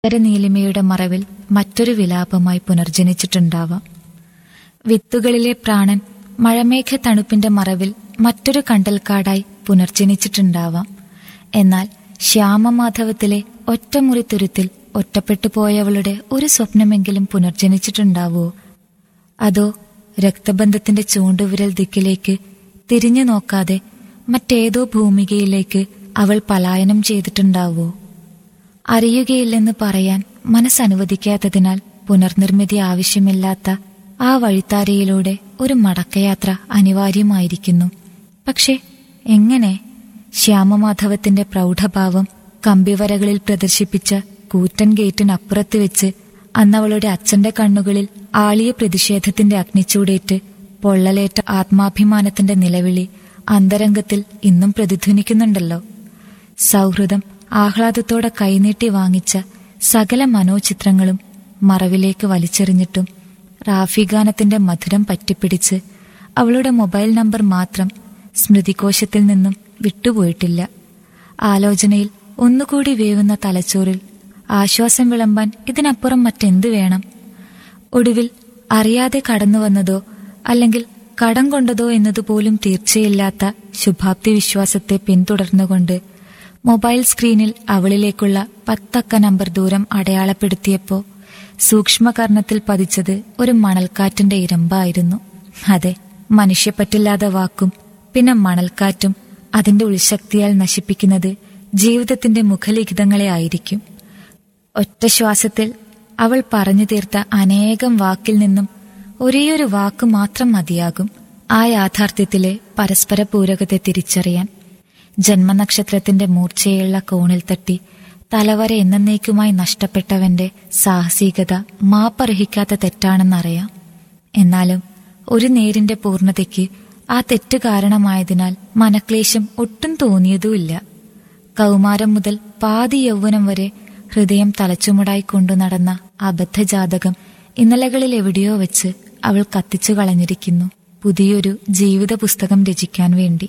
നീലിമയുടെ മറവിൽ മറ്റൊരു വിലാപമായി പുനർജനിച്ചിട്ടുണ്ടാവാം വിത്തുകളിലെ പ്രാണൻ മഴമേഘ തണുപ്പിന്റെ മറവിൽ മറ്റൊരു കണ്ടൽക്കാടായി പുനർജനിച്ചിട്ടുണ്ടാവാം എന്നാൽ ശ്യാമമാധവത്തിലെ ഒറ്റമുറി തുരുത്തിൽ ഒറ്റപ്പെട്ടു പോയവളുടെ ഒരു സ്വപ്നമെങ്കിലും പുനർജനിച്ചിട്ടുണ്ടാവോ അതോ രക്തബന്ധത്തിന്റെ ചൂണ്ടുവിരൽ ദിക്കിലേക്ക് തിരിഞ്ഞു നോക്കാതെ മറ്റേതോ ഭൂമികയിലേക്ക് അവൾ പലായനം ചെയ്തിട്ടുണ്ടാവോ അറിയുകയില്ലെന്ന് പറയാൻ മനസ്സനുവദിക്കാത്തതിനാൽ പുനർനിർമ്മിതി ആവശ്യമില്ലാത്ത ആ വഴിത്താരയിലൂടെ ഒരു മടക്കയാത്ര അനിവാര്യമായിരിക്കുന്നു പക്ഷെ എങ്ങനെ ശ്യാമമാധവത്തിന്റെ പ്രൗഢഭാവം കമ്പിവരകളിൽ പ്രദർശിപ്പിച്ച കൂറ്റൻ ഗേറ്റിനപ്പുറത്ത് വെച്ച് അന്നവളുടെ അച്ഛന്റെ കണ്ണുകളിൽ ആളിയ പ്രതിഷേധത്തിന്റെ അഗ്നിച്ചൂടേറ്റ് പൊള്ളലേറ്റ ആത്മാഭിമാനത്തിന്റെ നിലവിളി അന്തരംഗത്തിൽ ഇന്നും പ്രതിധ്വനിക്കുന്നുണ്ടല്ലോ സൗഹൃദം ആഹ്ലാദത്തോടെ കൈനീട്ടി വാങ്ങിച്ച സകല മനോചിത്രങ്ങളും മറവിലേക്ക് വലിച്ചെറിഞ്ഞിട്ടും റാഫിഗാനത്തിന്റെ മധുരം പറ്റിപ്പിടിച്ച് അവളുടെ മൊബൈൽ നമ്പർ മാത്രം സ്മൃതികോശത്തിൽ നിന്നും വിട്ടുപോയിട്ടില്ല ആലോചനയിൽ ഒന്നുകൂടി വേവുന്ന തലച്ചോറിൽ ആശ്വാസം വിളമ്പാൻ ഇതിനപ്പുറം മറ്റെന്ത് വേണം ഒടുവിൽ അറിയാതെ കടന്നു വന്നതോ അല്ലെങ്കിൽ കടം കൊണ്ടതോ എന്നതുപോലും തീർച്ചയില്ലാത്ത ശുഭാപ്തി വിശ്വാസത്തെ പിന്തുടർന്നുകൊണ്ട് മൊബൈൽ സ്ക്രീനിൽ അവളിലേക്കുള്ള പത്തക്ക നമ്പർ ദൂരം അടയാളപ്പെടുത്തിയപ്പോ സൂക്ഷ്മകർണത്തിൽ പതിച്ചത് ഒരു മണൽക്കാറ്റിന്റെ ഇരമ്പായിരുന്നു അതെ മനുഷ്യപ്പറ്റില്ലാതെ വാക്കും പിന്നെ മണൽക്കാറ്റും അതിന്റെ ഉൾശക്തിയാൽ നശിപ്പിക്കുന്നത് ജീവിതത്തിന്റെ മുഖലിഖിതങ്ങളെ ആയിരിക്കും ഒറ്റ ശ്വാസത്തിൽ അവൾ പറഞ്ഞു തീർത്ത അനേകം വാക്കിൽ നിന്നും ഒരേയൊരു വാക്ക് മാത്രം മതിയാകും ആ യാഥാർത്ഥ്യത്തിലെ പരസ്പര പൂരകത്തെ തിരിച്ചറിയാൻ ജന്മനക്ഷത്രത്തിന്റെ മൂർച്ചയുള്ള കോണിൽ തട്ടി തലവര എന്നേക്കുമായി നഷ്ടപ്പെട്ടവന്റെ സാഹസികത മാപ്പർഹിക്കാത്ത തെറ്റാണെന്നറിയാം എന്നാലും ഒരു നേരിന്റെ പൂർണ്ണതയ്ക്ക് ആ തെറ്റ് കാരണമായതിനാൽ മനക്ലേശം ഒട്ടും തോന്നിയതുമില്ല കൗമാരം മുതൽ പാതി യൗവനം വരെ ഹൃദയം തലച്ചുമുടായി കൊണ്ടു നടന്ന അബദ്ധജാതകം ഇന്നലകളിൽ എവിടെയോ വെച്ച് അവൾ കത്തിച്ചു കളഞ്ഞിരിക്കുന്നു പുതിയൊരു ജീവിത പുസ്തകം രചിക്കാൻ വേണ്ടി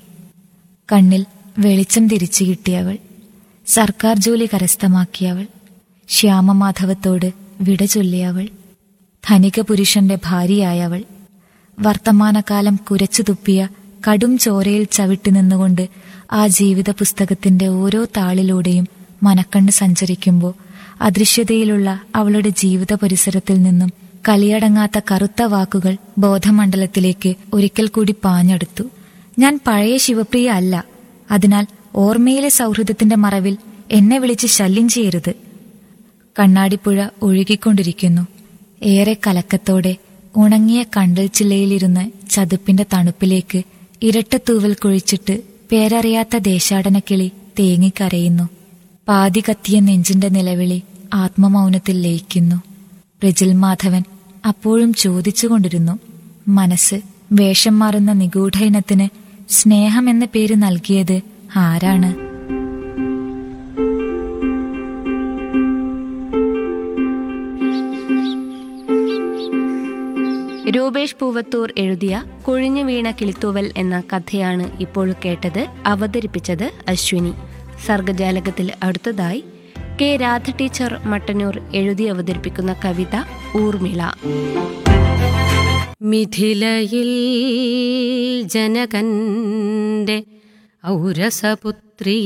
കണ്ണിൽ വെളിച്ചം തിരിച്ചു കിട്ടിയവൾ സർക്കാർ ജോലി കരസ്ഥമാക്കിയവൾ ശ്യാമമാധവത്തോട് വിട ചൊല്ലിയവൾ ധനിക പുരുഷന്റെ ഭാര്യയായവൾ വർത്തമാനകാലം കുരച്ചു തുപ്പിയ കടും ചോരയിൽ ചവിട്ടി നിന്നുകൊണ്ട് ആ ജീവിത പുസ്തകത്തിന്റെ ഓരോ താളിലൂടെയും മനക്കണ്ണ് സഞ്ചരിക്കുമ്പോൾ അദൃശ്യതയിലുള്ള അവളുടെ ജീവിത പരിസരത്തിൽ നിന്നും കളിയടങ്ങാത്ത കറുത്ത വാക്കുകൾ ബോധമണ്ഡലത്തിലേക്ക് ഒരിക്കൽ കൂടി പാഞ്ഞെടുത്തു ഞാൻ പഴയ ശിവപ്രിയ അല്ല അതിനാൽ ഓർമ്മയിലെ സൗഹൃദത്തിന്റെ മറവിൽ എന്നെ വിളിച്ച് ശല്യം ചെയ്യരുത് കണ്ണാടിപ്പുഴ ഒഴുകിക്കൊണ്ടിരിക്കുന്നു ഏറെ കലക്കത്തോടെ ഉണങ്ങിയ കണ്ടൽ ചില്ലയിലിരുന്ന് ചതുപ്പിന്റെ തണുപ്പിലേക്ക് ഇരട്ടത്തൂവൽ കുഴിച്ചിട്ട് പേരറിയാത്ത ദേശാടനക്കിളി തേങ്ങിക്കരയുന്നു പാതി കത്തിയ നെഞ്ചിന്റെ നിലവിളി ആത്മമൗനത്തിൽ ലയിക്കുന്നു പ്രജിൽ മാധവൻ അപ്പോഴും ചോദിച്ചുകൊണ്ടിരുന്നു മനസ്സ് വേഷം മാറുന്ന നിഗൂഢ ഇനത്തിന് സ്നേഹം എന്ന പേര് നൽകിയത് ആരാണ് രൂപേഷ് പൂവത്തൂർ എഴുതിയ കൊഴിഞ്ഞു വീണ കിളിത്തൂവൽ എന്ന കഥയാണ് ഇപ്പോൾ കേട്ടത് അവതരിപ്പിച്ചത് അശ്വിനി സർഗജാലകത്തിൽ അടുത്തതായി കെ രാധ ടീച്ചർ മട്ടന്നൂർ എഴുതി അവതരിപ്പിക്കുന്ന കവിത ഊർമിള മിഥിലയിൽ ജനകന്റെ ഔരസപുത്രി